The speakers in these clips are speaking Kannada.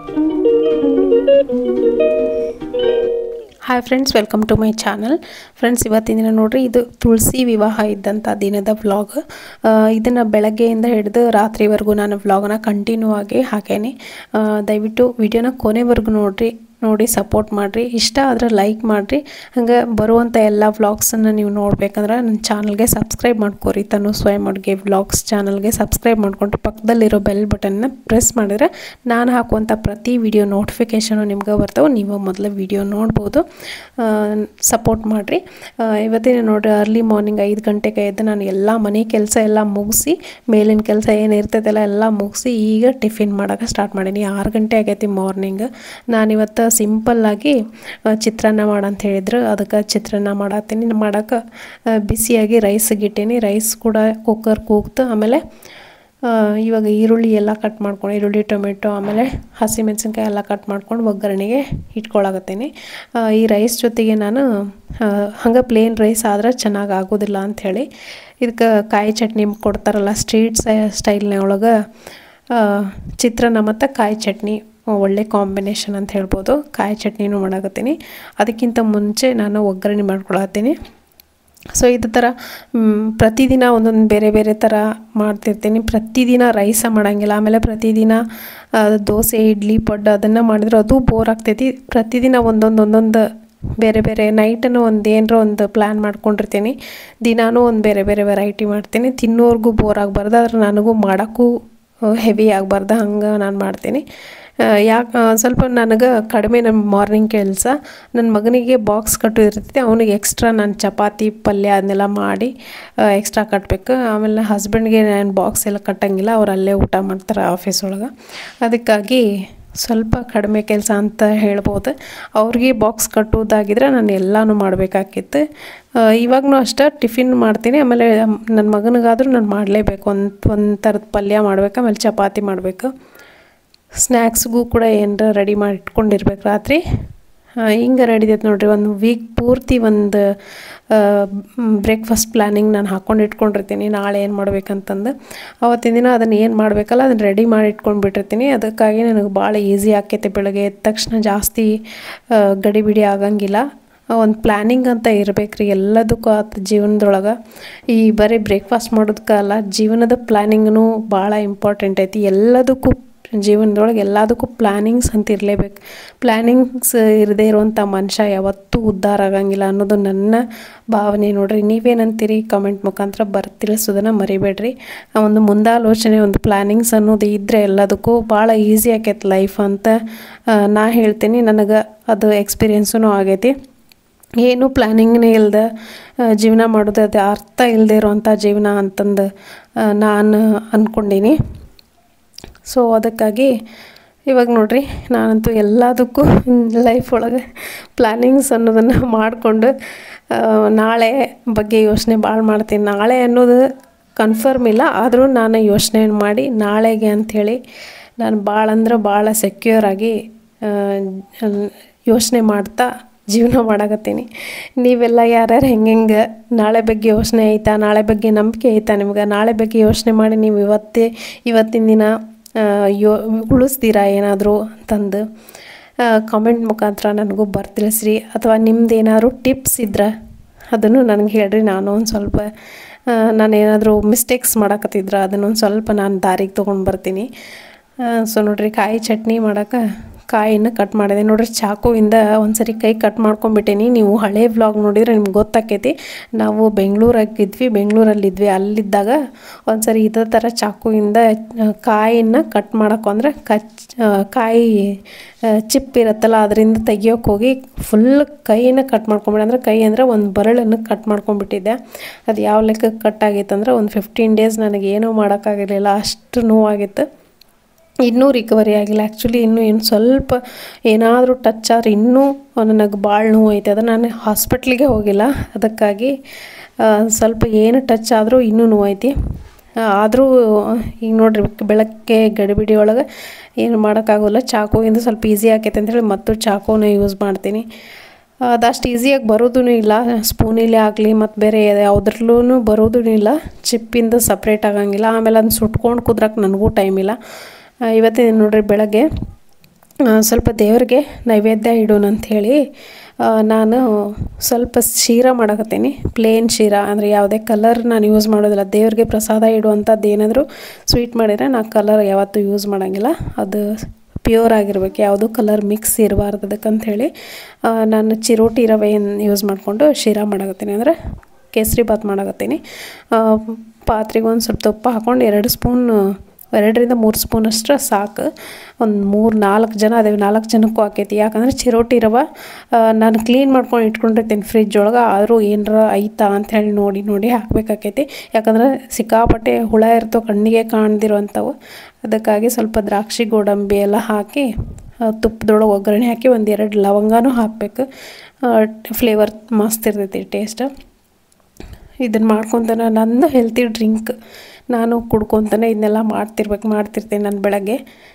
hi friends welcome to my channel friends ಇವತ್ತಿನ ದಿನ ನೋಡ್ರಿ ಇದು ತುಳಸಿ ವಿವಾಹ ಇದ್ದಂಥ ದಿನದ ವ್ಲಾಗ್ ಇದನ್ನು ಬೆಳಗ್ಗೆಯಿಂದ ಹಿಡಿದು ರಾತ್ರಿವರೆಗೂ ನಾನು ವ್ಲಾಗನ್ನ ಕಂಟಿನ್ಯೂ ಆಗಿ ಹಾಕೇನಿ ಆ, ದಯವಿಟ್ಟು ವಿಡಿಯೋನ ಕೊನೆವರೆಗೂ ನೋಡ್ರಿ ನೋಡಿ ಸಪೋರ್ಟ್ ಮಾಡಿರಿ ಇಷ್ಟ ಆದರೆ ಲೈಕ್ ಮಾಡಿರಿ ಹಂಗೆ ಬರುವಂಥ ಎಲ್ಲ ವ್ಲಾಗ್ಸನ್ನು ನೀವು ನೋಡ್ಬೇಕಂದ್ರೆ ನನ್ನ ಚಾನಲ್ಗೆ ಸಬ್ಸ್ಕ್ರೈಬ್ ಮಾಡ್ಕೋರಿ ತನು ಸ್ವಯಂ ಅಡುಗೆ ವ್ಲಾಗ್ಸ್ ಚಾನಲ್ಗೆ ಸಬ್ಸ್ಕ್ರೈಬ್ ಮಾಡಿಕೊಂಡು ಪಕ್ಕದಲ್ಲಿರೋ ಬೆಲ್ ಬಟನ್ನ ಪ್ರೆಸ್ ಮಾಡಿದ್ರೆ ನಾನು ಹಾಕುವಂಥ ಪ್ರತಿ ವಿಡಿಯೋ ನೋಟಿಫಿಕೇಷನು ನಿಮ್ಗೆ ಬರ್ತಾವೆ ನೀವು ಮೊದಲು ವಿಡಿಯೋ ನೋಡ್ಬೋದು ಸಪೋರ್ಟ್ ಮಾಡಿರಿ ಇವತ್ತಿನ ನೋಡ್ರಿ ಅರ್ಲಿ ಮಾರ್ನಿಂಗ್ ಐದು ಗಂಟೆಗೆ ಎದ್ದು ನಾನು ಎಲ್ಲ ಮನೆ ಕೆಲಸ ಎಲ್ಲ ಮುಗಿಸಿ ಮೇಲಿನ ಕೆಲಸ ಏನು ಇರ್ತೈತೆಲ್ಲ ಎಲ್ಲ ಮುಗಿಸಿ ಈಗ ಟಿಫಿನ್ ಮಾಡೋಕೆ ಸ್ಟಾರ್ಟ್ ಮಾಡೀನಿ ಆರು ಗಂಟೆ ಆಗೈತಿ ಮಾರ್ನಿಂಗ್ ನಾನಿವತ್ತು ಸಿಂಪಲ್ಲಾಗಿ ಚಿತ್ರಾನ್ನ ಮಾಡಂತ ಹೇಳಿದ್ರು ಅದಕ್ಕೆ ಚಿತ್ರಾನ್ನ ಮಾಡತ್ತೀನಿ ಮಾಡೋಕೆ ಬಿಸಿಯಾಗಿ ರೈಸಿಗೆ ಇಟ್ಟೀನಿ ರೈಸ್ ಕೂಡ ಕುಕ್ಕರ್ ಕೂಗ್ತು ಆಮೇಲೆ ಆ, ಇವಾಗ ಈರುಳ್ಳಿ ಎಲ್ಲ ಕಟ್ ಮಾಡ್ಕೊಂಡು ಈರುಳ್ಳಿ ಟೊಮೆಟೊ ಆಮೇಲೆ ಹಸಿಮೆಣಸಿನ್ಕಾಯಿ ಎಲ್ಲ ಕಟ್ ಮಾಡ್ಕೊಂಡು ಒಗ್ಗರಣೆಗೆ ಇಟ್ಕೊಳಕತ್ತೀನಿ ಆ, ಈ ರೈಸ್ ಜೊತೆಗೆ ನಾನು ಹಂಗೆ ಪ್ಲೇನ್ ರೈಸ್ ಆದ್ರೆ ಚೆನ್ನಾಗಿ ಆಗೋದಿಲ್ಲ ಅಂಥೇಳಿ ಇದಕ್ಕೆ ಕಾಯಿ ಚಟ್ನಿ ಕೊಡ್ತಾರಲ್ಲ ಸ್ಟ್ರೀಟ್ ಸ್ಟೈಲ್ನ ಒಳಗೆ ಚಿತ್ರಾನ್ನ ಮತ್ತು ಕಾಯಿ ಚಟ್ನಿ ಒಳ್ಳೆ ಕಾಂಬಿನೇಷನ್ ಅಂತ ಹೇಳ್ಬೋದು ಕಾಯಿ ಚಟ್ನಿನೂ ಮಾಡಕತ್ತೀನಿ ಅದಕ್ಕಿಂತ ಮುಂಚೆ ನಾನು ಒಗ್ಗರಣೆ ಮಾಡ್ಕೊಳತ್ತೀನಿ ಸೊ ಇದು ಥರ ಮ್, ಪ್ರತಿದಿನ ಒಂದೊಂದು ಬೇರೆ ಬೇರೆ ಥರ ಮಾಡ್ತಿರ್ತೀನಿ ಪ್ರತಿದಿನ ರೈಸ ಮಾಡೋಂಗಿಲ್ಲ ಆಮೇಲೆ ಪ್ರತಿದಿನ ಆ, ದೋಸೆ ಇಡ್ಲಿ ಪಡ್ಡು ಅದನ್ನು ಮಾಡಿದ್ರೆ ಅದು ಬೋರ್ ಆಗ್ತೈತಿ ಪ್ರತಿದಿನ ಒಂದೊಂದು ಒಂದೊಂದು ಬೇರೆ ಬೇರೆ ನೈಟನ್ನು ಒಂದು ಏನರ ಒಂದು ಪ್ಲ್ಯಾನ್ ಮಾಡ್ಕೊಂಡಿರ್ತೀನಿ ದಿನಾನೂ ಒಂದು ಬೇರೆ ಬೇರೆ ವೆರೈಟಿ ಮಾಡ್ತೀನಿ ತಿನ್ನೋರ್ಗೂ ಬೋರ್ ಆಗಬಾರ್ದು ಆದ್ರೆ ನನಗೂ ಮಾಡೋಕ್ಕೂ ಹೆವಿ ಆಗಬಾರ್ದು ಹಂಗೆ ನಾನು ಮಾಡ್ತೀನಿ ಯಾಕೆ ಸ್ವಲ್ಪ ನನಗೆ ಕಡಿಮೆ ನಮ್ಮ ಮಾರ್ನಿಂಗ್ ಕೆಲಸ ನನ್ನ ಮಗನಿಗೆ ಬಾಕ್ಸ್ ಕಟ್ಟು ಇರ್ತೈತಿ ಅವನಿಗೆ ಎಕ್ಸ್ಟ್ರಾ ನಾನು ಚಪಾತಿ ಪಲ್ಯ ಅದನ್ನೆಲ್ಲ ಮಾಡಿ ಎಕ್ಸ್ಟ್ರಾ ಕಟ್ಟಬೇಕು ಆಮೇಲೆ ಹಸ್ಬೆಂಡ್ಗೆ ನಾನು ಬಾಕ್ಸ್ ಎಲ್ಲ ಕಟ್ಟಂಗಿಲ್ಲ ಅವ್ರು ಅಲ್ಲೇ ಊಟ ಮಾಡ್ತಾರೆ ಆಫೀಸ್ ಒಳಗೆ ಅದಕ್ಕಾಗಿ ಸ್ವಲ್ಪ ಕಡಿಮೆ ಕೆಲಸ ಅಂತ ಹೇಳ್ಬೋದು ಅವ್ರಿಗೆ ಬಾಕ್ಸ್ ಕಟ್ಟೋದಾಗಿದ್ರೆ ನಾನು ಎಲ್ಲನೂ ಮಾಡಬೇಕಾಗಿತ್ತು ಇವಾಗೂ ಅಷ್ಟೇ ಟಿಫಿನ್ ಮಾಡ್ತೀನಿ ಆಮೇಲೆ ನನ್ನ ಮಗನಿಗಾದರೂ ನಾನು ಮಾಡಲೇಬೇಕು ಒಂದು ಒಂದು ಥರದ ಪಲ್ಯ ಮಾಡ್ಬೇಕು ಆಮೇಲೆ ಚಪಾತಿ ಮಾಡಬೇಕು ಸ್ನ್ಯಾಕ್ಸ್ಗೂ ಕೂಡ ಏನರ ರೆಡಿ ಮಾಡಿ ಇಟ್ಕೊಂಡಿರ್ಬೇಕು ರಾತ್ರಿ ಆ, ಹಿಂಗೆ ನಡೀತೈತೆ ನೋಡ್ರಿ ಒಂದು ವೀಕ್ ಪೂರ್ತಿ ಒಂದು ಬ್ರೇಕ್ಫಾಸ್ಟ್ ಪ್ಲ್ಯಾನಿಂಗ್ ನಾನು ಹಾಕ್ಕೊಂಡು ಇಟ್ಕೊಂಡಿರ್ತೀನಿ ನಾಳೆ ಏನು ಮಾಡ್ಬೇಕಂತಂದು ಅವತ್ತಿನ ದಿನ ಅದನ್ನು ಏನು ಮಾಡಬೇಕಲ್ಲ ಅದನ್ನು ರೆಡಿ ಮಾಡಿ ಇಟ್ಕೊಂಡು ಬಿಟ್ಟಿರ್ತೀನಿ ಅದಕ್ಕಾಗಿ ನನಗೆ ಭಾಳ ಈಸಿ ಆಕೈತೆ ಬೆಳಗ್ಗೆ ಎದ್ದ ತಕ್ಷಣ ಜಾಸ್ತಿ ಆ, ಗಡಿಬಿಡಿ ಆಗಂಗಿಲ್ಲ ಒಂದು ಪ್ಲ್ಯಾನಿಂಗ್ ಅಂತ ಇರ್ಬೇಕು ರೀ ಎಲ್ಲದಕ್ಕೂ ಆತ ಜೀವನದೊಳಗೆ ಈ ಬರೀ ಬ್ರೇಕ್ಫಾಸ್ಟ್ ಮಾಡೋದಕ್ಕಲ್ಲ ಜೀವನದ ಪ್ಲ್ಯಾನಿಂಗ್ನು ಭಾಳ ಇಂಪಾರ್ಟೆಂಟ್ ಐತಿ ಎಲ್ಲದಕ್ಕೂ ಜೀವನದೊಳಗೆ ಎಲ್ಲದಕ್ಕೂ ಪ್ಲ್ಯಾನಿಂಗ್ಸ್ ಅಂತ ಇರಲೇಬೇಕು ಪ್ಲ್ಯಾನಿಂಗ್ಸ್ ಇರದೇ ಇರುವಂಥ ಮನುಷ್ಯ ಯಾವತ್ತೂ ಉದ್ಧಾರ ಆಗಂಗಿಲ್ಲ ಅನ್ನೋದು ನನ್ನ ಭಾವನೆ ನೋಡ್ರಿ ನೀವೇನಂತೀರಿ ಕಮೆಂಟ್ ಮುಖಾಂತರ ಬರ್ ತಿಳಿಸೋದನ್ನು ಮರಿಬೇಡ್ರಿ ಆ ಒಂದು ಮುಂದಾಲೋಚನೆ ಒಂದು ಪ್ಲ್ಯಾನಿಂಗ್ಸ್ ಅನ್ನೋದು ಇದ್ದರೆ ಎಲ್ಲದಕ್ಕೂ ಭಾಳ ಈಸಿ ಆಕೈತೆ ಲೈಫ್ ಅಂತ ಆ, ನಾ ಹೇಳ್ತೀನಿ ನನಗೆ ಅದು ಎಕ್ಸ್ಪೀರಿಯೆನ್ಸೂ ಆಗೈತಿ ಏನು ಪ್ಲ್ಯಾನಿಂಗ್ನೇ ಇಲ್ಲದೆ ಜೀವನ ಮಾಡೋದು ಅದು ಅರ್ಥ ಇಲ್ಲದೆ ಇರೋವಂಥ ಜೀವನ ಅಂತಂದು ಆ, ನಾನು ಅಂದ್ಕೊಂಡೀನಿ ಸೊ ಅದಕ್ಕಾಗಿ ಇವಾಗ ನೋಡ್ರಿ ನಾನಂತೂ ಎಲ್ಲದಕ್ಕೂ ಲೈಫ್ ಒಳಗೆ ಪ್ಲ್ಯಾನಿಂಗ್ಸ್ ಅನ್ನೋದನ್ನು ಮಾಡಿಕೊಂಡು ನಾಳೆ ಬಗ್ಗೆ ಯೋಚನೆ ಭಾಳ ಮಾಡ್ತೀನಿ ನಾಳೆ ಅನ್ನೋದು ಕನ್ಫರ್ಮ್ ಇಲ್ಲ ಆದರೂ ನಾನು ಯೋಚನೆ ಮಾಡಿ ನಾಳೆಗೆ ಅಂಥೇಳಿ ನಾನು ಭಾಳ ಅಂದ್ರೆ ಭಾಳ ಸೆಕ್ಯೂರ್ ಆಗಿ ಯೋಚನೆ ಮಾಡ್ತಾ ಜೀವನ ಮಾಡಕತ್ತೀನಿ ನೀವೆಲ್ಲ ಯಾರ್ಯಾರು ಹೆಂಗೆ ಹೆಂಗೆ ನಾಳೆ ಬಗ್ಗೆ ಯೋಚನೆ ಐತಾ ನಾಳೆ ಬಗ್ಗೆ ನಂಬಿಕೆ ಐತಾ ನಿಮ್ಗೆ ನಾಳೆ ಬಗ್ಗೆ ಯೋಚನೆ ಮಾಡಿ ನೀವು ಇವತ್ತೇ ಇವತ್ತಿನ ದಿನ ಆ, ಯೋ ಉಳಿಸ್ತೀರಾ ಏನಾದರೂ ಅಂತಂದು ಕಾಮೆಂಟ್ ಮುಖಾಂತರ ನನಗೂ ಬರ್ತಿಳಿಸ್ರಿ ಅಥವಾ ನಿಮ್ದು ಏನಾದ್ರು ಟಿಪ್ಸ್ ಇದ್ರೆ ಅದನ್ನು ನನಗೆ ಹೇಳ್ರಿ ನಾನು ಒಂದು ಸ್ವಲ್ಪ ನಾನು ಏನಾದರೂ ಮಿಸ್ಟೇಕ್ಸ್ ಮಾಡಕತ್ತಿದ್ರೆ ಅದನ್ನೊಂದು ಸ್ವಲ್ಪ ನಾನು ದಾರಿಗೆ ತೊಗೊಂಡು ಬರ್ತೀನಿ ಸೊ ನೋಡ್ರಿ ಕಾಯಿ ಚಟ್ನಿ ಮಾಡೋಕೆ ಕಾಯಿನ ಕಟ್ ಮಾಡಿದೆ ನೋಡ್ರಿ ಚಾಕುವಿಂದ ಒಂದ್ಸರಿ ಕೈ ಕಟ್ ಮಾಡ್ಕೊಂಬಿಟ್ಟೀನಿ ನೀವು ಹಳೆ ವ್ಲಾಗ್ ನೋಡಿದರೆ ನಿಮ್ಗೆ ಗೊತ್ತಾಕೈತಿ ನಾವು ಬೆಂಗಳೂರಾಗಿದ್ವಿ ಬೆಂಗಳೂರಲ್ಲಿದ್ವಿ ಅಲ್ಲಿದ್ದಾಗ ಒಂದ್ಸರಿ ಇದೇ ಥರ ಚಾಕುವಿಂದ ಆ, ಕಾಯಿನ ಕಟ್ ಮಾಡೋಕೆ ಅಂದರೆ ಕಚ್ ಆ, ಕಾಯಿ ಚಿಪ್ ಇರುತ್ತಲ್ಲ ಅದರಿಂದ ತೆಗಿಯೋಕೆ ಹೋಗಿ ಫುಲ್ ಕೈನ ಕಟ್ ಮಾಡ್ಕೊಂಬಿಟ್ಟೆ ಅಂದರೆ ಕೈ ಅಂದರೆ ಒಂದು ಬರಳನ್ನು ಕಟ್ ಮಾಡ್ಕೊಂಬಿಟ್ಟಿದ್ದೆ ಅದು ಯಾವ ಲೆಕ್ಕಕ್ಕೆ ಕಟ್ ಆಗಿತ್ತು ಅಂದರೆ ಒಂದು ಫಿಫ್ಟೀನ್ ಡೇಸ್ ನನಗೆ ಏನೂ ಮಾಡೋಕ್ಕಾಗಿರಲಿಲ್ಲ ಅಷ್ಟು ನೋವಾಗಿತ್ತು ಇನ್ನೂ ರಿಕವರಿ ಆಗಿಲ್ಲ ಆ್ಯಕ್ಚುಲಿ ಇನ್ನೂ ಏನು ಸ್ವಲ್ಪ ಏನಾದರೂ ಟಚ್ ಆದರೆ ಇನ್ನೂ ನನಗೆ ಭಾಳ ನೋವು ಐತೆ ಅದು ನಾನು ಹಾಸ್ಪಿಟ್ಲಿಗೆ ಹೋಗಿಲ್ಲ ಅದಕ್ಕಾಗಿ ಆ, ಸ್ವಲ್ಪ ಏನು ಟಚ್ ಆದರೂ ಇನ್ನೂ ನೋವು ಐತಿ ಆದರೂ ಈಗ ನೋಡ್ರಿ ಬೆಳಗ್ಗೆ ಗಡಿಬಿಡಿ ಒಳಗೆ ಏನು ಮಾಡೋಕ್ಕಾಗೋಲ್ಲ ಚಾಕುವಿಂದ ಸ್ವಲ್ಪ ಈಸಿ ಆಕೈತೆ ಅಂತೇಳಿ ಮತ್ತು ಚಾಕುನ ಯೂಸ್ ಮಾಡ್ತೀನಿ ಅದಷ್ಟು ಈಸಿಯಾಗಿ ಬರೋದೂ ಇಲ್ಲ ಸ್ಪೂನಿಲೇ ಆಗಲಿ ಮತ್ತು ಬೇರೆ ಯಾವುದ್ರಲ್ಲೂ ಬರೋದೂ ಇಲ್ಲ ಚಿಪ್ಪಿಂದ ಸಪ್ರೇಟ್ ಆಗಂಗಿಲ್ಲ ಆಮೇಲೆ ಅದನ್ನ ಸುಟ್ಕೊಂಡು ಕುದ್ರಕ್ಕೆ ನನಗೂ ಟೈಮ್ ಇಲ್ಲ ಆ, ಇವತ್ತಿನ ನೋಡ್ರಿ ಬೆಳಗ್ಗೆ ಆ, ಸ್ವಲ್ಪ ದೇವ್ರಿಗೆ ನೈವೇದ್ಯ ಇಡೋಣ ಅಂಥೇಳಿ ನಾನು ಸ್ವಲ್ಪ ಶೀರ ಮಾಡಕತ್ತೀನಿ ಪ್ಲೇನ್ ಶೀರ ಅಂದರೆ ಯಾವುದೇ ಕಲರ್ ನಾನು ಯೂಸ್ ಮಾಡೋದಿಲ್ಲ ದೇವ್ರಿಗೆ ಪ್ರಸಾದ ಇಡುವಂಥದ್ದು ಏನಾದರೂ ಸ್ವೀಟ್ ಮಾಡಿದರೆ ನಾನು ಕಲರ್ ಯಾವತ್ತೂ ಯೂಸ್ ಮಾಡೋಂಗಿಲ್ಲ ಅದು ಪ್ಯೂರ್ ಆಗಿರ್ಬೇಕು ಯಾವುದೂ ಕಲರ್ ಮಿಕ್ಸ್ ಇರಬಾರ್ದು ಅದಕ್ಕಂಥೇಳಿ ಆ, ನಾನು ಚಿರೋಟಿ ರವೆಯನ್ನು ಯೂಸ್ ಮಾಡಿಕೊಂಡು ಶೀರ ಮಾಡಕತ್ತೀನಿ ಅಂದರೆ ಕೇಸರಿ ಬಾತ್ ಮಾಡಕತ್ತೀನಿ ಪಾತ್ರೆಗೆ ಒಂದು ಸ್ವಲ್ಪ ತುಪ್ಪ ಹಾಕ್ಕೊಂಡು ಎರಡು ಸ್ಪೂನ್ ಎರಡರಿಂದ ಮೂರು ಸ್ಪೂನ್ ಅಷ್ಟು ಸಾಕು ಒಂದು ಮೂರು ನಾಲ್ಕು ಜನ ಅದೇವಿ ನಾಲ್ಕು ಜನಕ್ಕೂ ಆಕೈತಿ ಯಾಕಂದ್ರೆ ಚಿರೋಟಿ ರವೆ ಆ, ನಾನು ಕ್ಲೀನ್ ಮಾಡ್ಕೊಂಡು ಇಟ್ಕೊಂಡಿರ್ತೀನಿ ಫ್ರಿಜ್ ಒಳಗೆ ಆದರೂ ಏನರ ಐತಾ ಅಂಥೇಳಿ ನೋಡಿ ನೋಡಿ ಹಾಕಬೇಕಾಕೈತಿ ಯಾಕಂದ್ರೆ ಸಿಕ್ಕಾಪಟ್ಟೆ ಹುಳ ಇರ್ತವೆ ಕಣ್ಣಿಗೆ ಕಾಣ್ದಿರುವಂಥವು ಅದಕ್ಕಾಗಿ ಸ್ವಲ್ಪ ದ್ರಾಕ್ಷಿ ಗೋಡಂಬಿ ಎಲ್ಲ ಹಾಕಿ ಆ, ತುಪ್ಪದೊಳಗೆ ಒಗ್ಗರಣೆ ಹಾಕಿ ಒಂದು ಎರಡು ಲವಂಗನೂ ಹಾಕಬೇಕು ಫ್ಲೇವರ್ ಮಸ್ತ್ ಇರ್ತೈತಿ ಟೇಸ್ಟ್ ಇದನ್ನು ಮಾಡ್ಕೊತಾನೆ ನಂದು ಹೆಲ್ತಿ ಡ್ರಿಂಕ್ ನಾನು ಕುಡ್ಕೊತಾನೆ ಇದನ್ನೆಲ್ಲ ಮಾಡ್ತಿರ್ಬೇಕು ಮಾಡ್ತಿರ್ತೀನಿ ನಾನು ಬೆಳಗ್ಗೆ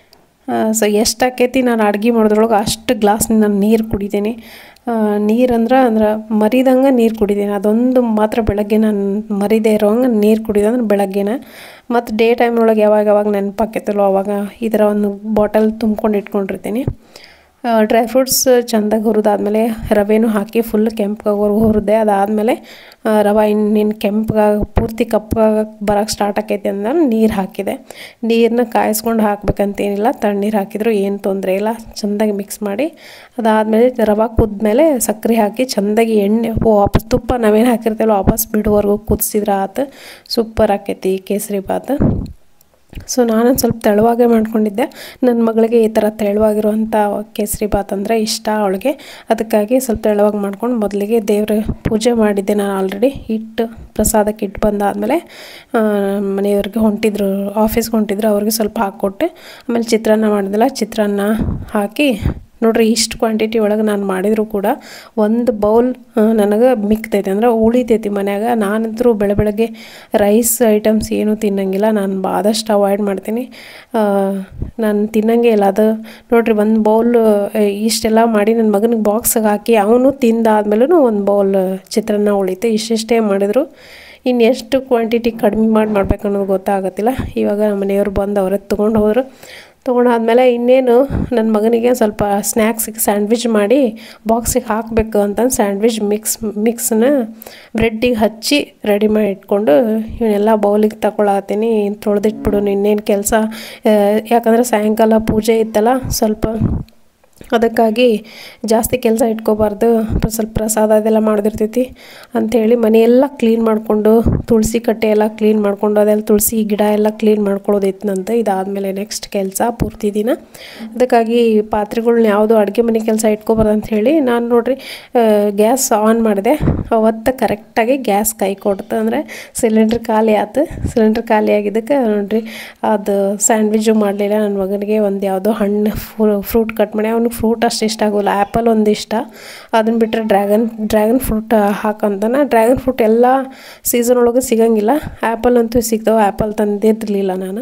ಸೊ ಎಷ್ಟು ಆಕೈತಿ ನಾನು ಅಡ್ಗೆ ಮಾಡೋದ್ರೊಳಗೆ ಅಷ್ಟು ಗ್ಲಾಸ್ ನಾನು ನೀರು ಕುಡಿತೀನಿ ನೀರು ಅಂದ್ರೆ ಅಂದ್ರೆ ಮರಿದಂಗೆ ನೀರು ಕುಡಿತೀನಿ ಅದೊಂದು ಮಾತ್ರ ಬೆಳಗ್ಗೆ ನಾನು ಮರಿದೇ ಇರೋಂಗೆ ನೀರು ಕುಡಿದಂದ್ರೆ ಬೆಳಗ್ಗೆನ ಮತ್ತು ಡೇ ಟೈಮ್ನೊಳಗೆ ಯಾವಾಗ ಯಾವಾಗ ನೆನಪಾಕೈತಲ್ಲೋ ಅವಾಗ ಈ ಥರ ಒಂದು ಬಾಟಲ್ ತುಂಬ್ಕೊಂಡು ಇಟ್ಕೊಂಡಿರ್ತೀನಿ ಡ್ರೈ ಫ್ರೂಟ್ಸ್ ಚೆಂದಾಗಿ ಹುರಿದಾದ್ಮೇಲೆ ರವೆನೂ ಹಾಕಿ ಫುಲ್ ಕೆಂಪಗಾಗೋರ್ಗು ಹುರಿದೆ ಅದಾದಮೇಲೆ ರವೆ ಇನ್ನಿನ್ನು ಕೆಂಪಗಾಗಿ ಪೂರ್ತಿ ಕಪ್ಪಗಾಗಿ ಬರೋಕ್ಕೆ ಸ್ಟಾರ್ಟ್ ಆಕೈತಿ ಅಂದ್ರೆ ನೀರು ಹಾಕಿದೆ ನೀರನ್ನ ಕಾಯಿಸ್ಕೊಂಡು ಹಾಕ್ಬೇಕಂತೇನಿಲ್ಲ ತಣ್ಣೀರು ಹಾಕಿದ್ರು ಏನು ತೊಂದರೆ ಇಲ್ಲ ಚೆಂದಾಗಿ ಮಿಕ್ಸ್ ಮಾಡಿ ಅದಾದಮೇಲೆ ರವೆ ಕುದ್ಮೇಲೆ ಸಕ್ಕರೆ ಹಾಕಿ ಚೆಂದಾಗಿ ಎಣ್ಣೆ ವಾಪಸ್ ತುಪ್ಪ ನಾವೇನು ಹಾಕಿರ್ತೀವಲ್ಲ ವಾಪಸ್ ಬಿಡುವವರೆಗೂ ಕುದಿಸಿದ್ರೆ ಆತು ಸೂಪರ್ ಆಕೈತಿ ಕೇಸರಿ ಬಾತ್ ಸೊ ನಾನೊಂದು ಸ್ವಲ್ಪ ತೆಳುವಾಗೇ ಮಾಡ್ಕೊಂಡಿದ್ದೆ ನನ್ನ ಮಗಳಿಗೆ ಈ ಥರ ತೆಳುವಾಗಿರುವಂಥ ಕೇಸರಿ ಬಾತ್ ಅಂದರೆ ಇಷ್ಟ ಅವಳಿಗೆ ಅದಕ್ಕಾಗಿ ಸ್ವಲ್ಪ ತೆಳುವಾಗಿ ಮಾಡ್ಕೊಂಡು ಮೊದಲಿಗೆ ದೇವ್ರ ಪೂಜೆ ಮಾಡಿದ್ದೆ ನಾನು ಆಲ್ರೆಡಿ ಇಟ್ಟು ಪ್ರಸಾದಕ್ಕೆ ಇಟ್ಟು ಬಂದಾದಮೇಲೆ ಮನೆಯವ್ರಿಗೆ ಹೊಂಟಿದ್ರು ಆಫೀಸ್ಗೆ ಹೊಂಟಿದ್ರು ಅವ್ರಿಗೆ ಸ್ವಲ್ಪ ಹಾಕ್ಕೊಟ್ಟೆ ಆಮೇಲೆ ಚಿತ್ರಾನ್ನ ಮಾಡಿದ್ನಲ್ಲ ಚಿತ್ರಾನ್ನ ಹಾಕಿ ನೋಡ್ರಿ ಇಷ್ಟು ಕ್ವಾಂಟಿಟಿ ಒಳಗೆ ನಾನು ಮಾಡಿದರೂ ಕೂಡ ಒಂದು ಬೌಲ್ ನನಗೆ ಮಿಕ್ತೈತೆ ಅಂದ್ರೆ ಉಳಿತೈತಿ ಮನ್ಯಾಗ ನಾನಂತರೂ ಬೆಳೆ ಬೆಳಗ್ಗೆ ರೈಸ್ ಐಟಮ್ಸ್ ಏನೂ ತಿನ್ನಂಗಿಲ್ಲ ನಾನು ಆದಷ್ಟು ಅವಾಯ್ಡ್ ಮಾಡ್ತೀನಿ ನಾನು ತಿನ್ನಂಗೆ ಇಲ್ಲ ಅದು ನೋಡ್ರಿ ಒಂದು ಬೌಲ್ ಇಷ್ಟೆಲ್ಲ ಮಾಡಿ ನನ್ನ ಮಗನಿಗೆ ಬಾಕ್ಸಿಗೆ ಹಾಕಿ ಅವನು ತಿಂದಾದ್ಮೇಲೂ ಒಂದು ಬೌಲ್ ಚಿತ್ರಾನ್ನ ಉಳಿತು ಇಷ್ಟಿಷ್ಟೇ ಮಾಡಿದ್ರು ಇನ್ನು ಎಷ್ಟು ಕ್ವಾಂಟಿಟಿ ಕಡಿಮೆ ಮಾಡಿ ಮಾಡ್ಬೇಕು ಅನ್ನೋದು ಗೊತ್ತಾಗತ್ತಿಲ್ಲ ಇವಾಗ ನಮ್ಮ ಮನೆಯವ್ರು ಬಂದು ಅವರೇ ತೊಗೊಂಡು ಹೋದರು ತೊಗೊಂಡಾದ್ಮೇಲೆ ಇನ್ನೇನು ನನ್ನ ಮಗನಿಗೆ ಸ್ವಲ್ಪ ಸ್ನ್ಯಾಕ್ಸಿಗೆ ಸ್ಯಾಂಡ್ವಿಚ್ ಮಾಡಿ ಬಾಕ್ಸಿಗೆ ಹಾಕಬೇಕು ಅಂತಂದು ಸ್ಯಾಂಡ್ವಿಚ್ ಮಿಕ್ಸ್ ಮಿಕ್ಸ್ನ ಬ್ರೆಡ್ಡಿಗೆ ಹಚ್ಚಿ ರೆಡಿ ಮಾಡಿ ಇಟ್ಕೊಂಡು ಇವನ್ನೆಲ್ಲ ಬೌಲಿಗೆ ತಗೊಳತ್ತೀನಿ ತೊಳೆದಿಟ್ಬಿಡು ಇನ್ನೇನು ಕೆಲಸ ಯಾಕಂದರೆ ಸಾಯಂಕಾಲ ಪೂಜೆ ಇತ್ತಲ್ಲ ಸ್ವಲ್ಪ ಅದಕ್ಕಾಗಿ ಜಾಸ್ತಿ ಕೆಲಸ ಇಟ್ಕೋಬಾರ್ದು ಸ್ವಲ್ಪ ಪ್ರಸಾದ ಅದೆಲ್ಲ ಮಾಡಿದಿರ್ತೈತಿ ಅಂಥೇಳಿ ಮನೆಯೆಲ್ಲ ಕ್ಲೀನ್ ಮಾಡಿಕೊಂಡು ತುಳಸಿ ಕಟ್ಟೆ ಎಲ್ಲ ಕ್ಲೀನ್ ಮಾಡಿಕೊಂಡು ಅದೆಲ್ಲ ತುಳಸಿ ಗಿಡ ಎಲ್ಲ ಕ್ಲೀನ್ ಮಾಡ್ಕೊಳ್ಳೋದಿತ್ತಂತೆ ಇದಾದಮೇಲೆ ನೆಕ್ಸ್ಟ್ ಕೆಲಸ ಪೂರ್ತಿ ದಿನ ಅದಕ್ಕಾಗಿ ಪಾತ್ರೆಗಳ್ನ ಯಾವುದು ಅಡುಗೆ ಮನೆ ಕೆಲಸ ಇಟ್ಕೋಬಾರ್ದು ಅಂತ ಹೇಳಿ ನಾನು ನೋಡ್ರಿ ಗ್ಯಾಸ್ ಆನ್ ಮಾಡಿದೆ ಅವತ್ತು ಕರೆಕ್ಟಾಗಿ ಗ್ಯಾಸ್ ಕೈ ಕೊಡ್ತು ಅಂದರೆ ಸಿಲಿಂಡ್ರ್ ಖಾಲಿ ಆಯ್ತು ಸಿಲಿಂಡ್ರ್ ಖಾಲಿ ಆಗಿದ್ದಕ್ಕೆ ನೋಡ್ರಿ ಅದು ಸ್ಯಾಂಡ್ವಿಚ್ಚು ಮಾಡಲಿಲ್ಲ ನನ್ನ ಮಗನಿಗೆ ಒಂದು ಯಾವುದೋ ಹಣ್ಣು ಫ್ರೂಟ್ ಕಟ್ ಮಾಡಿ ಅವ್ನಿಗೆ ಫ್ರೂಟ್ ಅಷ್ಟು ಇಷ್ಟ ಆಗೋಲ್ಲ ಆ್ಯಪಲ್ ಒಂದು ಇಷ್ಟ ಅದನ್ನು ಬಿಟ್ಟರೆ ಡ್ರ್ಯಾಗನ್ ಡ್ರ್ಯಾಗನ್ ಫ್ರೂಟ್ ಹಾಕಂತಾನೆ ಡ್ರ್ಯಾಗನ್ ಫ್ರೂಟ್ ಎಲ್ಲ ಸೀಸನ್ ಒಳಗೆ ಸಿಗಂಗಿಲ್ಲ ಆ್ಯಪಲ್ ಅಂತೂ ಸಿಗ್ತಾವೆ ಆ್ಯಪಲ್ ತಂದಿರಲಿಲ್ಲ ನಾನು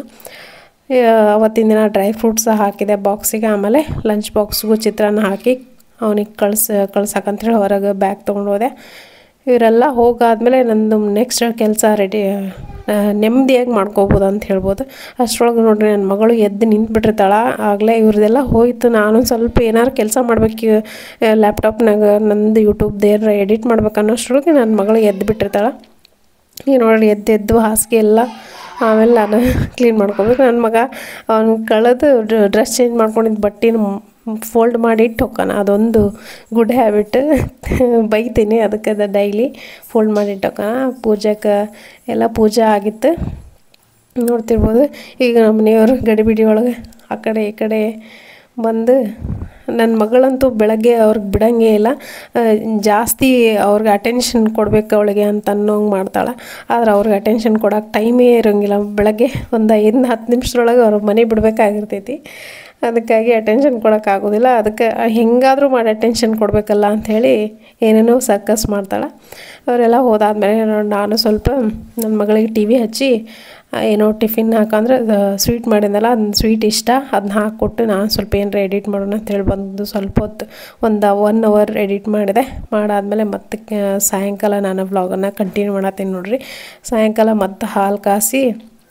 ಅವತ್ತಿನ ದಿನ ಡ್ರೈ ಫ್ರೂಟ್ಸ್ ಹಾಕಿದೆ ಬಾಕ್ಸಿಗೆ ಆಮೇಲೆ ಲಂಚ್ ಬಾಕ್ಸ್ಗೂ ಚಿತ್ರಾನ್ನ ಹಾಕಿ ಅವನಿಗೆ ಕಳ್ಸ ಕಳ್ಸಕ್ಕಂತೇಳಿ ಹೊರಗೆ ಬ್ಯಾಗ್ ತೊಗೊಂಡು ಹೋದೆ ಇವರೆಲ್ಲ ಹೋಗಾದ್ಮೇಲೆ ನಂದು ನೆಕ್ಸ್ಟ್ ಕೆಲಸ ರೆಡಿ ನೆಮ್ಮದಿಯಾಗಿ ಮಾಡ್ಕೋಬೋದು ಅಂತ ಹೇಳ್ಬೋದು ಅಷ್ಟರೊಳಗೆ ನೋಡ್ರಿ ನನ್ನ ಮಗಳು ಎದ್ದು ನಿಂತ್ಬಿಟ್ಟಿರ್ತಾಳೆ ಆಗಲೇ ಇವ್ರದ್ದೆಲ್ಲ ಹೋಯ್ತು ನಾನು ಸ್ವಲ್ಪ ಏನಾರು ಕೆಲಸ ಮಾಡ್ಬೇಕು ಲ್ಯಾಪ್ಟಾಪ್ನಾಗ ನಂದು ಯೂಟ್ಯೂಬ್ದು ಏನಾರ ಎಡಿಟ್ ಮಾಡ್ಬೇಕು ಅನ್ನೋಷ್ಟರೊಳಗೆ ನನ್ನ ಮಗಳು ಎದ್ದು ಬಿಟ್ಟಿರ್ತಾಳೆ ಈಗ ನೋಡ್ರಿ ಎದ್ದು ಎದ್ದು ಹಾಸಿಗೆ ಎಲ್ಲ ಆಮೇಲೆ ನಾನು ಕ್ಲೀನ್ ಮಾಡ್ಕೋಬೇಕು ನನ್ನ ಮಗ ಅವ್ನು ಕಳೆದು ಡ್ರೆಸ್ ಚೇಂಜ್ ಮಾಡ್ಕೊಂಡಿದ್ದು ಬಟ್ಟೆನ ಫೋಲ್ಡ್ ಮಾಡಿ ಇಟ್ಟು ಹೋಗ್ತಾನ ಅದೊಂದು ಗುಡ್ ಹ್ಯಾಬಿಟ್ ಬೈತೀನಿ ಅದಕ್ಕೆ ಅದು ಡೈಲಿ ಫೋಲ್ಡ್ ಮಾಡಿ ಇಟ್ಟು ಹೋಗ್ತಾನ ಪೂಜೆಗೆ ಎಲ್ಲ ಪೂಜೆ ಆಗಿತ್ತು ನೋಡ್ತಿರ್ಬೋದು ಈಗ ನಮ್ಮ ಮನೆಯವರು ಗಡಿಬಿಡಿ ಒಳಗೆ ಆ ಕಡೆ ಈ ಕಡೆ ಬಂದು ನನ್ನ ಮಗಳಂತೂ ಬೆಳಗ್ಗೆ ಅವ್ರಿಗೆ ಬಿಡಂಗೇ ಇಲ್ಲ ಜಾಸ್ತಿ ಅವ್ರಿಗೆ ಅಟೆನ್ಷನ್ ಕೊಡ್ಬೇಕು ಅವಳಿಗೆ ಅಂತ ಅನ್ನೋಂಗೆ ಮಾಡ್ತಾಳೆ ಆದ್ರೆ ಅವ್ರಿಗೆ ಅಟೆನ್ಷನ್ ಕೊಡೋಕೆ ಟೈಮೇ ಇರೋಂಗಿಲ್ಲ ಬೆಳಗ್ಗೆ ಒಂದು ಐದರಿಂದ ಹತ್ತು ನಿಮಿಷದೊಳಗೆ ಅವ್ರ ಮನೆ ಬಿಡಬೇಕಾಗಿರ್ತೈತಿ ಅದಕ್ಕಾಗಿ ಅಟೆನ್ಷನ್ ಕೊಡೋಕ್ಕಾಗೋದಿಲ್ಲ ಅದಕ್ಕೆ ಹೆಂಗಾದರೂ ಮಾಡಿ ಅಟೆನ್ಷನ್ ಕೊಡಬೇಕಲ್ಲ ಅಂಥೇಳಿ ಏನೇನೋ ಸರ್ಕಸ್ ಮಾಡ್ತಾಳೆ ಅವರೆಲ್ಲ ಹೋದಾದ್ಮೇಲೆ ನಾನು ಸ್ವಲ್ಪ ನನ್ನ ಮಗಳಿಗೆ ಟಿ ವಿ ಹಚ್ಚಿ ಏನೋ ಟಿಫಿನ್ ಹಾಕಂದ್ರೆ ಅದು ಸ್ವೀಟ್ ಮಾಡಿದ್ನಲ್ಲ ಅದನ್ನ ಸ್ವೀಟ್ ಇಷ್ಟ ಅದನ್ನ ಹಾಕ್ಕೊಟ್ಟು ನಾನು ಸ್ವಲ್ಪ ಏನಾರ ಎಡಿಟ್ ಮಾಡೋಣ ಅಂತೇಳಿ ಬಂದು ಸ್ವಲ್ಪ ಹೊತ್ತು ಒಂದು ಒನ್ ಅವರ್ ಎಡಿಟ್ ಮಾಡಿದೆ ಮಾಡಾದ್ಮೇಲೆ ಮತ್ತೆ ಸಾಯಂಕಾಲ ನಾನು ವ್ಲಾಗನ್ನು ಕಂಟಿನ್ಯೂ ಮಾಡತ್ತೀನಿ ನೋಡ್ರಿ ಸಾಯಂಕಾಲ ಮತ್ತೆ ಹಾಲು ಕಾಸಿ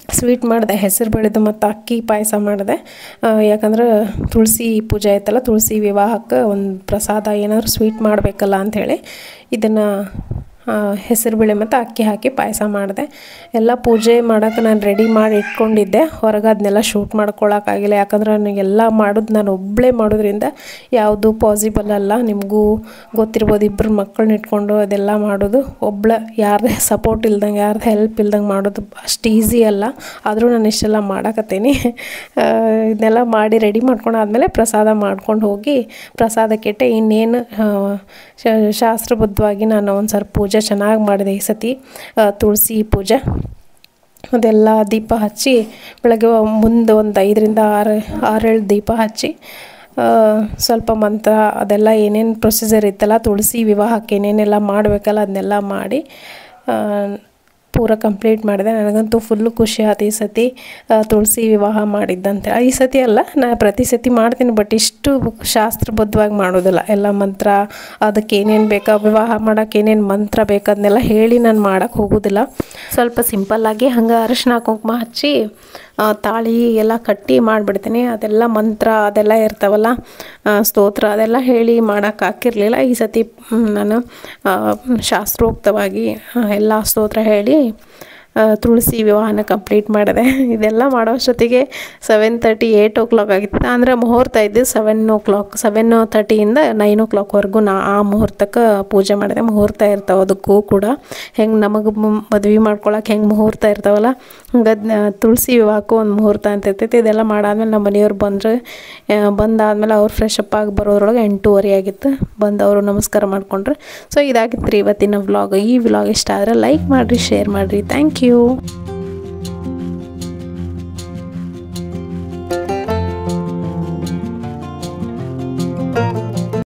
ಸ್ವೀಟ್ ಮಾಡಿದೆ ಹೆಸರು ಬೇಳೆದು ಮತ್ತು ಅಕ್ಕಿ ಪಾಯಸ ಮಾಡಿದೆ ಆ, ಯಾಕಂದ್ರೆ ತುಳಸಿ ಪೂಜೆ ಆಯ್ತಲ್ಲ ತುಳಸಿ ವಿವಾಹಕ್ಕೆ ಒಂದು ಪ್ರಸಾದ ಏನಾದರೂ ಸ್ವೀಟ್ ಮಾಡಬೇಕಲ್ಲ ಅಂಥೇಳಿ ಇದನ್ನು ಹೆಸರುಬೇಳೆ ಮತ್ತು ಅಕ್ಕಿ ಹಾಕಿ ಪಾಯಸ ಮಾಡಿದೆ ಎಲ್ಲ ಪೂಜೆ ಮಾಡೋಕೆ ನಾನು ರೆಡಿ ಮಾಡಿ ಇಟ್ಕೊಂಡಿದ್ದೆ ಹೊರಗೆ ಅದನ್ನೆಲ್ಲ ಶೂಟ್ ಮಾಡ್ಕೊಳಕ್ಕಾಗಿಲ್ಲ ಯಾಕಂದ್ರೆ ನನಗೆಲ್ಲ ಮಾಡೋದು ನಾನು ಒಬ್ಬಳೇ ಮಾಡೋದ್ರಿಂದ ಯಾವುದು ಪಾಸಿಬಲ್ ಅಲ್ಲ ನಿಮಗೂ ಗೊತ್ತಿರ್ಬೋದು ಇಬ್ಬರು ಮಕ್ಕಳನ್ನ ಇಟ್ಕೊಂಡು ಅದೆಲ್ಲ ಮಾಡೋದು ಒಬ್ಳ ಯಾರ್ದೇ ಸಪೋರ್ಟ್ ಇಲ್ದಂಗೆ ಯಾರ್ದು ಹೆಲ್ಪ್ ಇಲ್ದಂಗೆ ಮಾಡೋದು ಅಷ್ಟು ಈಸಿ ಅಲ್ಲ ಆದರೂ ನಾನು ಇಷ್ಟೆಲ್ಲ ಮಾಡಕತ್ತೀನಿ ಇದನ್ನೆಲ್ಲ ಮಾಡಿ ರೆಡಿ ಮಾಡ್ಕೊಂಡಾದ್ಮೇಲೆ ಪ್ರಸಾದ ಮಾಡ್ಕೊಂಡು ಹೋಗಿ ಪ್ರಸಾದಕ್ಕಿಟ್ಟೆ ಇನ್ನೇನು ಆ, ಶ- ಶಾಸ್ತ್ರಬದ್ಧವಾಗಿ ನಾನು ಒಂದು ಸ್ವಲ್ಪ ಪೂಜೆ ಚೆನ್ನಾಗಿ ಮಾಡಿದೆ ಈ ಸತಿ ಆ, ತುಳಸಿ ಪೂಜೆ ಅದೆಲ್ಲ ದೀಪ ಹಚ್ಚಿ ಬೆಳಗ್ಗೆ ಮುಂದೆ ಒಂದು ಐದರಿಂದ ಆರು ಆರೇಳು ದೀಪ ಹಚ್ಚಿ ಆ, ಸ್ವಲ್ಪ ಮಂತ್ರ ಅದೆಲ್ಲ ಏನೇನು ಪ್ರೊಸೀಜರ್ ಇತ್ತಲ್ಲ ತುಳಸಿ ವಿವಾಹಕ್ಕೆ ಏನೇನೆಲ್ಲ ಮಾಡಬೇಕಲ್ಲ ಅದನ್ನೆಲ್ಲ ಮಾಡಿ ಆ, ಪೂರ ಕಂಪ್ಲೀಟ್ ಮಾಡಿದೆ ನನಗಂತೂ ಫುಲ್ಲು ಖುಷಿ ಆಯ್ತು ಈ ಸತಿ ಆ, ತುಳಸಿ ವಿವಾಹ ಮಾಡಿದ್ದಂತೆ ಈ ಸತಿ ಅಲ್ಲ ನಾ ಪ್ರತಿ ಸತಿ ಮಾಡ್ತೀನಿ ಬಟ್ ಇಷ್ಟು ಶಾಸ್ತ್ರಬದ್ಧವಾಗಿ ಮಾಡೋದಿಲ್ಲ ಎಲ್ಲ ಮಂತ್ರ ಅದಕ್ಕೆ ಏನೇನು ಬೇಕಾ ವಿವಾಹ ಮಾಡೋಕೆ ಏನೇನು ಮಂತ್ರ ಬೇಕು ಅದನ್ನೆಲ್ಲ ಹೇಳಿ ನಾನು ಮಾಡೋಕ್ಕೆ ಹೋಗೋದಿಲ್ಲ ಸ್ವಲ್ಪ ಸಿಂಪಲ್ಲಾಗಿ ಹಂಗೆ ಅರಿಶಿನ ಕುಂಕುಮ ಹಚ್ಚಿ ಆ, ತಾಳಿ ಎಲ್ಲ ಕಟ್ಟಿ ಮಾಡಿಬಿಡ್ತೀನಿ ಅದೆಲ್ಲ ಮಂತ್ರ ಅದೆಲ್ಲ ಇರ್ತಾವಲ್ಲ ಆ, ಸ್ತೋತ್ರ ಅದೆಲ್ಲ ಹೇಳಿ ಮಾಡೋಕೆ ಹಾಕಿರಲಿಲ್ಲ ಈ ಸತಿ ಮ್, ನಾನು ಆ, ಶಾಸ್ತ್ರೋಕ್ತವಾಗಿ ಆ, ಎಲ್ಲ ಸ್ತೋತ್ರ ಹೇಳಿ ಆ, ತುಳಸಿ ವಿವಾಹನ ಕಂಪ್ಲೀಟ್ ಮಾಡಿದೆ ಇದೆಲ್ಲ ಮಾಡೋ ಅಷ್ಟೊತ್ತಿಗೆ seven thirty eight o'clock ಆಗಿತ್ತು ಅಂದರೆ ಮುಹೂರ್ತ ಇದ್ದು ಸೆವೆನ್ ಓ ಕ್ಲಾಕ್ ಸೆವೆನ್ ತರ್ಟಿಯಿಂದ ನೈನ್ ಓ ಕ್ಲಾಕ್ವರೆಗೂ ನಾ ಆ ಮುಹೂರ್ತಕ್ಕೆ ಪೂಜೆ ಮಾಡಿದೆ ಮುಹೂರ್ತ ಇರ್ತಾವೆ ಅದಕ್ಕೂ ಕೂಡ ಹೆಂಗೆ ನಮಗೆ ಮದ್ವೆ ಮಾಡ್ಕೊಳಕ್ಕೆ ಹೆಂಗೆ ಮುಹೂರ್ತ ಇರ್ತಾವಲ್ಲ ಹಂಗೆ ಅದ್ನ ತುಳಸಿ ವಿವಾಹಕ್ಕೂ ಒಂದು ಮುಹೂರ್ತ ಅಂತ ಇರ್ತೈತಿ ಇದೆಲ್ಲ ಮಾಡಾದ್ಮೇಲೆ ನಮ್ಮ ಮನೆಯವ್ರು ಬಂದರೆ ಬಂದಾದ್ಮೇಲೆ ಅವ್ರು ಫ್ರೆಶ್ ಅಪ್ ಆಗಿ ಬರೋದ್ರೊಳಗೆ ಎಂಟೂವರೆ ಆಗಿತ್ತು ಬಂದು ಅವರು ನಮಸ್ಕಾರ ಮಾಡಿಕೊಂಡ್ರೆ ಸೊ ಇದಾಗಿತ್ತು ರೀ ಇವತ್ತಿನ ವ್ಲಾಗ್ ಈ ವ್ಲಾಗ್ ಇಷ್ಟ ಆದರೆ ಲೈಕ್ ಮಾಡಿರಿ ಶೇರ್ ಮಾಡಿರಿ ಥ್ಯಾಂಕ್ ಯು